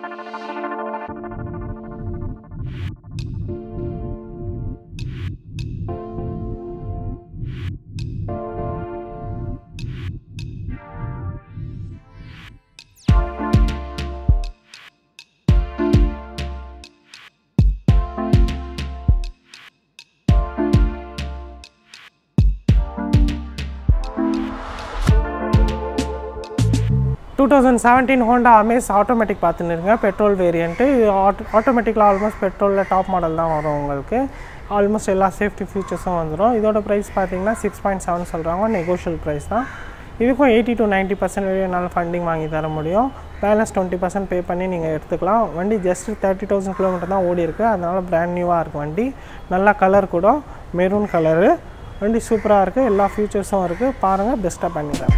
two thousand seventeen Honda Amaze automatic பார்த்துன்னு இருங்க petrol variant இது ஆட்டோ ஆட்டோமேட்டிக்கில் ஆல்மோஸ்ட் பெட்ரோலில் டாப் மாடல் தான் வரும் உங்களுக்கு ஆல்மோஸ்ட் எல்லா சேஃப்டி ஃபீச்சர்ஸும் வந்துடும் இதோட ப்ரைஸ் பார்த்தீங்கன்னா சிக்ஸ் பாயிண்ட் செவன் சொல்கிறாங்க நெகோஷியல் ப்ரைஸ் தான் இதுக்கும் எயிட்டி டு நைன்ட்டி பர்சன்ட் என்னால் ஃபண்டிங் வாங்கி தர முடியும் பேலன்ஸ் டுவெண்ட்டி பர்சன்ட் பே பண்ணி நீங்கள் எடுத்துக்கலாம் வண்டி ஜஸ்ட் தேர்ட்டி தௌசண்ட் கிலோமீட்டர் தான் ஓடி இருக்குது அதனால் பிராண்ட் நியூவாக இருக்குது வண்டி நல்லா கலர் கூட மெரூன் கலரு வண்டி சூப்பராக இருக்குது எல்லா ஃபீச்சர்ஸும் இருக்குது பாருங்கள் பெஸ்ட்டாக பண்ணி தரேன்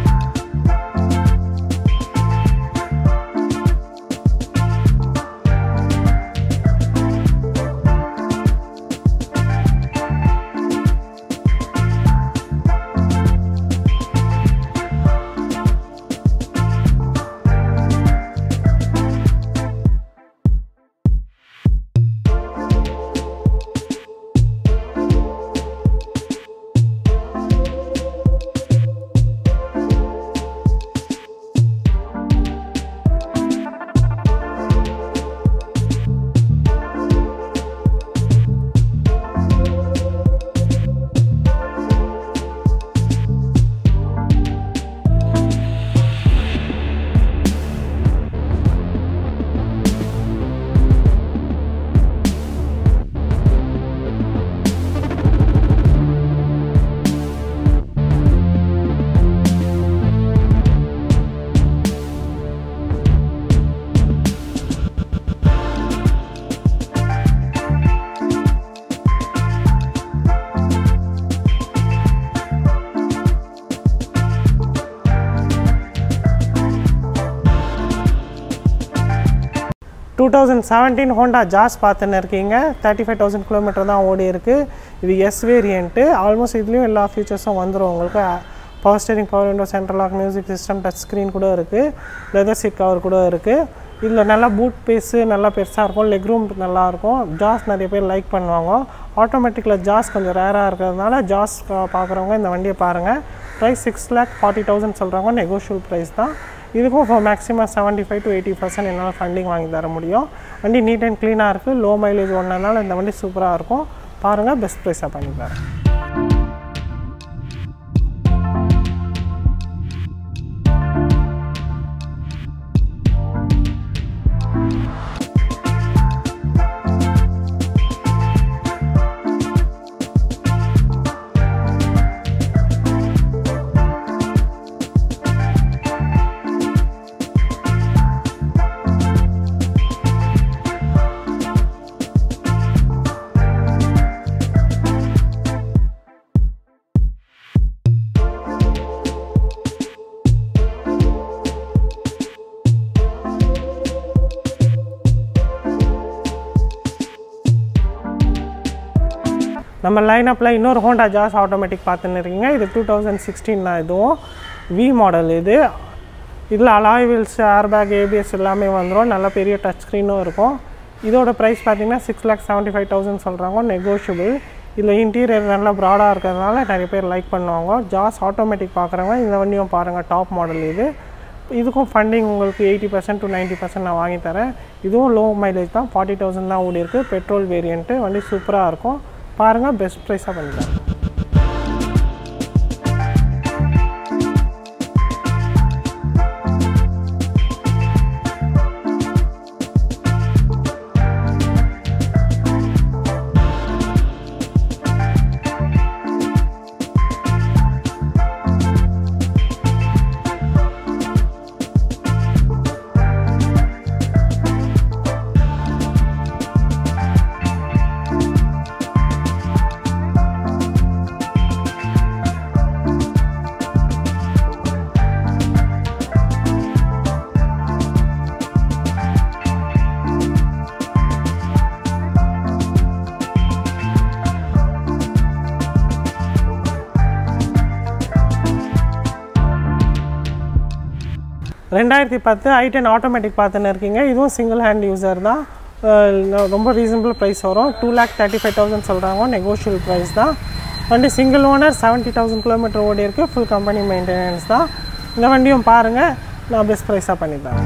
two thousand seventeen Honda Jazz பார்த்துன்னு இருக்கீங்க தேர்ட்டி ஃபைவ் தௌசண்ட் கிலோமீட்டர் தான் ஓடி இருக்குது இது எஸ் வேரியண்ட்டு ஆல்மோஸ்ட் இதுலேயும் எல்லா ஃபீச்சர்ஸும் வந்துடும் உங்களுக்கு power steering power window central lock music system touch screen கூட இருக்குது லெதர் சீட் கவர் கூட இருக்குது இதில் நல்லா பூட் பேஸு நல்லா பெருசாக இருக்கும் லெக் ரூம் நல்லாயிருக்கும் ஜாஸ் நிறைய பேர் லைக் பண்ணுவாங்க ஆட்டோமேட்டிக்கில் ஜாஸ் கொஞ்சம் ரேராக இருக்கிறதுனால ஜாஸ் பார்க்குறவங்க இந்த வண்டியை பாருங்கள் price six lakh forty thousand சொல்கிறாங்க நெகோஷியல் ப்ரைஸ் தான் இதுக்கும் இப்போ maximum seventy five to eighty percent என்னால் ஃபண்டிங் வாங்கி தர முடியும் வண்டி நீட் அண்ட் க்ளீனாக இருக்குது லோ மைலேஜ் ஒன்றனால இந்த வண்டி சூப்பராக இருக்கும் பாருங்கள் பெஸ்ட் ப்ரைஸாக பண்ணி தரேன் நம்ம லைனப்பில் இன்னொரு ஹோண்டா ஜாஸ் ஆட்டோமேட்டிக் பார்த்துன்னு இருக்கீங்க இது டூ தௌசண்ட் சிக்ஸ்டீன் தான் இதுவும் வி மாடல் இது இதில் அலாய் வீல்ஸ் ஏர்பேக் ஏபிஎஸ் எல்லாமே வந்துடும் நல்ல பெரிய டச் ஸ்க்ரீனும் இருக்கும் இதோட ப்ரைஸ் பார்த்தீங்கன்னா six lakh seventy five thousand சொல்கிறாங்க நெகோஷியபிள் இதில் இன்டீரியர் நல்லா ப்ராடாக இருக்கிறதுனால நிறைய பேர் லைக் பண்ணுவாங்க ஜாஸ் ஆட்டோமேட்டிக் பார்க்குறவங்க இந்த வண்டியும் பாருங்கள் டாப் மாடல் இது இதுக்கும் ஃபண்டிங் உங்களுக்கு eighty percent to ninety percent நான் வாங்கி தரேன் இதுவும் லோ மைலேஜ் தான் ஃபார்ட்டி தௌசண்ட் தான் ஓடி இருக்குது பெட்ரோல் வேரியண்ட்டு வண்டி சூப்பராக இருக்கும் பாருங்கள் பெஸ்ட் ப்ரைஸாக பண்ணிக்கலாம் ரெண்டாயிரத்தி பத்து ஐ டென் ஆட்டோமேட்டிக் பார்த்துன்னு இருக்கீங்க இதுவும் சிங்கிள் ஹேண்ட் யூசர் தான் அஹ் ரொம்ப ரீசனபிள் ப்ரைஸ் வரும் two lakh thirty five thousand சொல்கிறாங்க நெகோஷியபிள் ப்ரைஸ் தான் வண்டி single owner seventy thousand kilometre ஓடி இருக்குது ஃபுல் கம்பெனி மெயின்டெனன்ஸ் தான் இந்த வண்டியும் பாருங்கள் நான் பெஸ்ட் ப்ரைஸாக பண்ணி தரேன்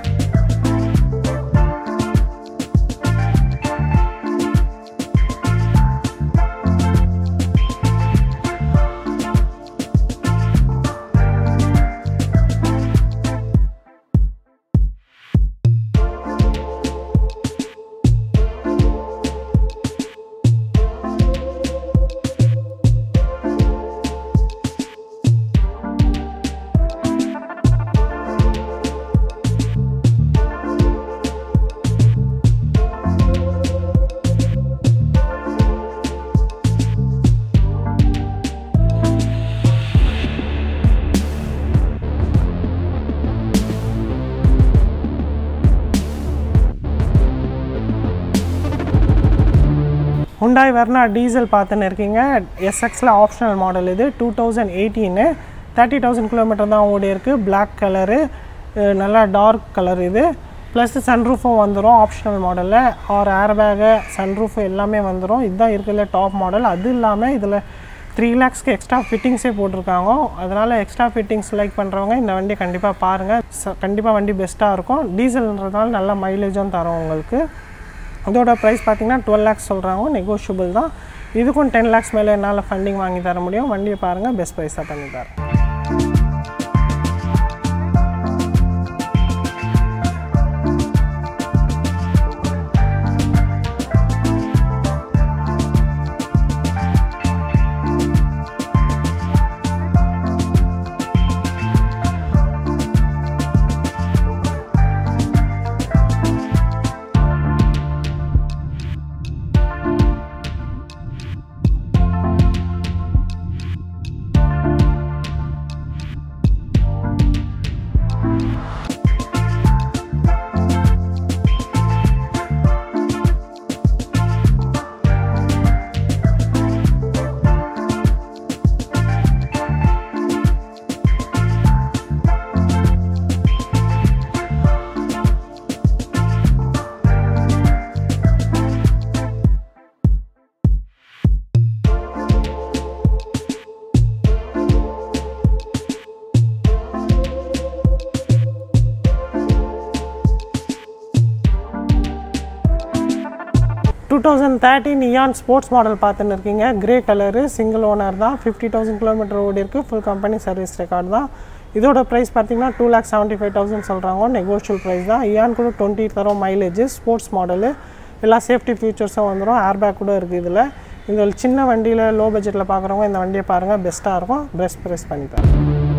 ஹுண்டாய் வெர்னா டீசல் பார்த்துன்னு இருக்கீங்க எஸ்எக்ஸில் ஆப்ஷனல் மாடல் இது two thousand eighteen thirty thousand kilometre தான் ஓடி இருக்குது பிளாக் கலரு நல்லா டார்க் கலர் இது ப்ளஸ் சன்ரூஃபும் வந்துடும் ஆப்ஷனல் மாடலில் ஆர் ஏர்பேகு சன்ரூஃபு எல்லாமே வந்துடும் இதுதான் இருக்கிறதுல டாப் மாடல் அது இல்லாமல் இதில் த்ரீ லேக்ஸ்க்கு எக்ஸ்ட்ரா ஃபிட்டிங்ஸே போட்டிருக்காங்க அதனால் எக்ஸ்ட்ரா ஃபிட்டிங்ஸ் லைக் பண்ணுறவங்க இந்த வண்டி கண்டிப்பாக பாருங்கள் கண்டிப்பாக வண்டி பெஸ்ட்டாக இருக்கும் டீசல்ன்றதுனால நல்ல மைலேஜும் தரும் உங்களுக்கு இதோட ப்ரைஸ் பார்த்தீங்கன்னா டுவெல் லேக்ஸ் சொல்கிறாங்க நெகோஷியபிள் தான் இதுக்கும் டென் லேக்ஸ் மேலே என்னால் ஃபண்டிங் வாங்கி தர முடியும் வண்டியை பாருங்கள் பெஸ்ட் ப்ரைஸாக பண்ணி தரேன் two thousand thirteen Eon sports model பார்த்துன்னு இருக்கீங்க கிரே கலரு சிங்கிள் ஓனர் தான் ஃபிஃப்டி தௌசண்ட் கிலோமீட்டர் ஓடி இருக்குது ஃபுல் கம்பெனி சர்வீஸ் ரெக்கார்ட் தான் இதோட ப்ரைஸ் பார்த்தீங்கன்னா two lakh seventy five thousand சொல்கிறாங்க நெகோஷியல் ப்ரைஸ் தான் இயான் கூட டுவெண்ட்டி தரும் மைலேஜ் ஸ்போர்ட்ஸ் மாடலு எல்லா சேஃப்டி ஃபீச்சர்ஸும் வந்துடும் ஏர்பேக் கூட இருக்குது இதில் இந்த சின்ன வண்டியில் லோ பட்ஜெட்டில் பார்க்குறவங்க இந்த வண்டியை பாருங்கள் பெஸ்ட்டாக இருக்கும் பெஸ்ட் ப்ரைஸ் பண்ணி தரேன்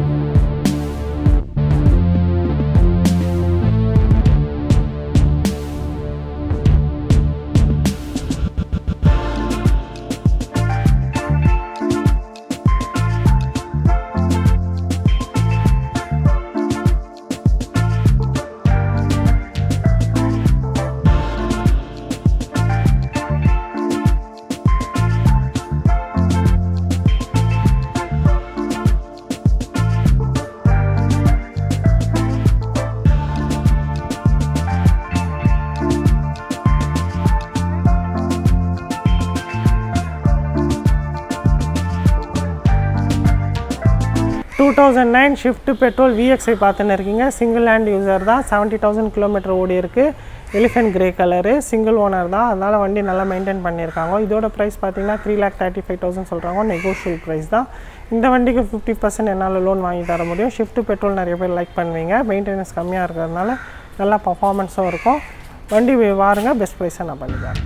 two thousand nine Swift petrol VXi பார்த்துன்னு இருக்கீங்க சிங்கிள் ஹேண்ட் யூசர் தான் செவன்ட்டி தௌசண்ட் கிலோமீட்டர் ஓடி இருக்குது elephant grey colour single owner தான் அதனால் வண்டி நல்லா மெயின்டைன் பண்ணியிருக்காங்க இதோட ப்ரைஸ் பார்த்தீங்கன்னா three lakh thirty five thousand சொல்கிறாங்க நெகோஷியல் ப்ரைஸ் தான் இந்த வண்டிக்கு ஃபிஃப்டி பர்சன்ட் என்னால் லோன் வாங்கி தர முடியும் ஷிஃப்ட் பெட்ரோல் நிறைய பேர் லைக் பண்ணுவீங்க மெயின்டெனன்ஸ் கம்மியாக இருக்கிறதுனால நல்லா பர்ஃபார்மன்ஸும் இருக்கும் வண்டி வாருங்க பெஸ்ட் ப்ரைஸை நான் பண்ணி தரேன்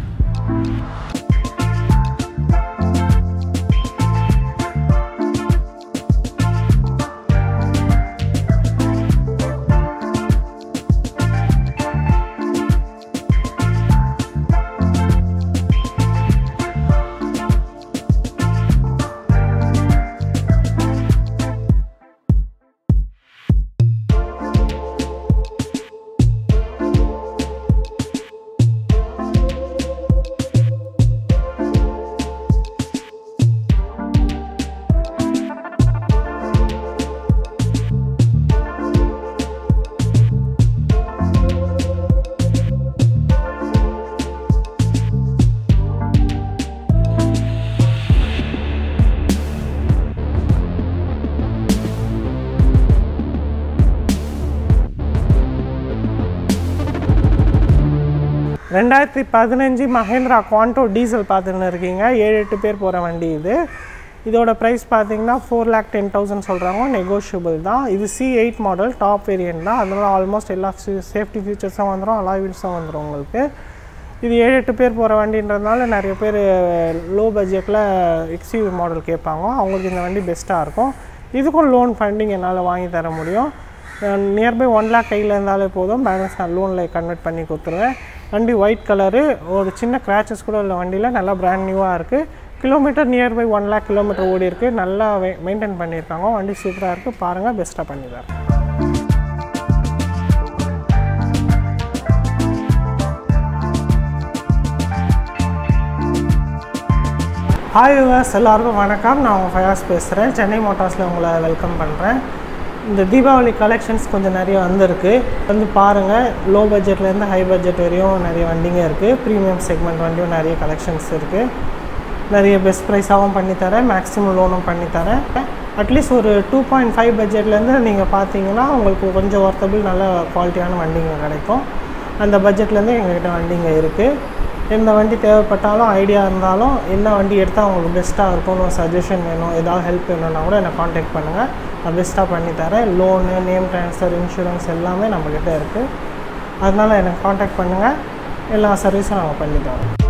ரெண்டாயிரத்தி பதினஞ்சு மஹேந்திரா குவான்டோ டீசல் பார்த்துன்னு இருக்கீங்க ஏழு எட்டு பேர் போகிற வண்டி இது இதோட ப்ரைஸ் பார்த்தீங்கன்னா ஃபோர் லேக் டென் தௌசண்ட் சொல்கிறாங்க நெகோஷியபிள் தான் இது C eight model top variant தான் அதனால ஆல்மோஸ்ட் எல்லா சேஃப்டி ஃபீச்சர்ஸும் வந்துடும் அலாய் வீல்ஸும் வந்துடும் உங்களுக்கு இது ஏழு எட்டு பேர் போகிற வண்டின்றதுனால நிறைய பேர் லோ பட்ஜெட்டில் எக்ஸ்யூவி மாடல் கேட்பாங்க அவங்களுக்கு இந்த வண்டி பெஸ்ட்டாக இருக்கும் இதுக்கும் லோன் ஃபண்டிங் என்னால் வாங்கி தர முடியும் நியர்பை ஒன் லேக் கையில் இருந்தாலே போதும் பேலன்ஸ் நான் லோனில் கன்வெர்ட் பண்ணி கொடுத்துருவேன் வண்டி ஒயிட் கலரு ஒரு சின்ன கிராச்சஸ் கூட உள்ள வண்டியில் நல்லா பிராண்ட் நியூவாக இருக்குது kilometre nearby one lakh kilometre ஓடி இருக்குது நல்லா மெயின்டைன் பண்ணியிருக்காங்க வண்டி சூப்பராக இருக்குது பாருங்கள் பெஸ்ட்டாக பண்ணிடுறேன் ஹாய் விவர்ஸ் எல்லாருக்கும் வணக்கம் நான் உங்கள் ஃபயாஸ் பேசுகிறேன் சென்னை மோட்டார்ஸில் உங்களை வெல்கம் பண்ணுறேன் இந்த தீபாவளி கலெக்ஷன்ஸ் கொஞ்சம் நிறைய வந்திருக்கு வந்து பாருங்கள் லோ பட்ஜெட்லேருந்து ஹை பட்ஜெட் வரையும் நிறைய வண்டிங்க இருக்குது ப்ரீமியம் செக்மெண்ட் வண்டியும் நிறைய கலெக்ஷன்ஸ் இருக்குது நிறைய பெஸ்ட் ப்ரைஸாகவும் பண்ணித்தரேன் மேக்ஸிமம் லோனும் பண்ணித்தரேன் அட்லீஸ்ட் ஒரு டூ பாயிண்ட் ஃபைவ் பட்ஜெட்லேருந்து நீங்கள் பார்த்தீங்கன்னா உங்களுக்கு கொஞ்சம் ஒர்த்தபிள் நல்ல குவாலிட்டியான வண்டிங்க கிடைக்கும் அந்த பட்ஜெட்லேருந்து எங்ககிட்ட வண்டிங்க இருக்குது எந்த வண்டி தேவைப்பட்டாலும் ஐடியா இருந்தாலும் என்ன வண்டி எடுத்தால் உங்களுக்கு பெஸ்ட்டாக இருக்கும்னு ஒரு சஜஷன் வேணும் ஏதாவது ஹெல்ப் வேணும்னா கூட என்னை காண்டாக்ட் பண்ணுங்கள் நான் பெஸ்ட்டாக பண்ணித்தரேன் லோனு நேம் ட்ரான்ஸ்ஃபர் இன்சூரன்ஸ் எல்லாமே நம்மக்கிட்ட இருக்குது அதனால் எனக்கு காண்டாக்ட் பண்ணுங்கள் எல்லா சர்வீஸும் நாங்கள் பண்ணித்தரோம்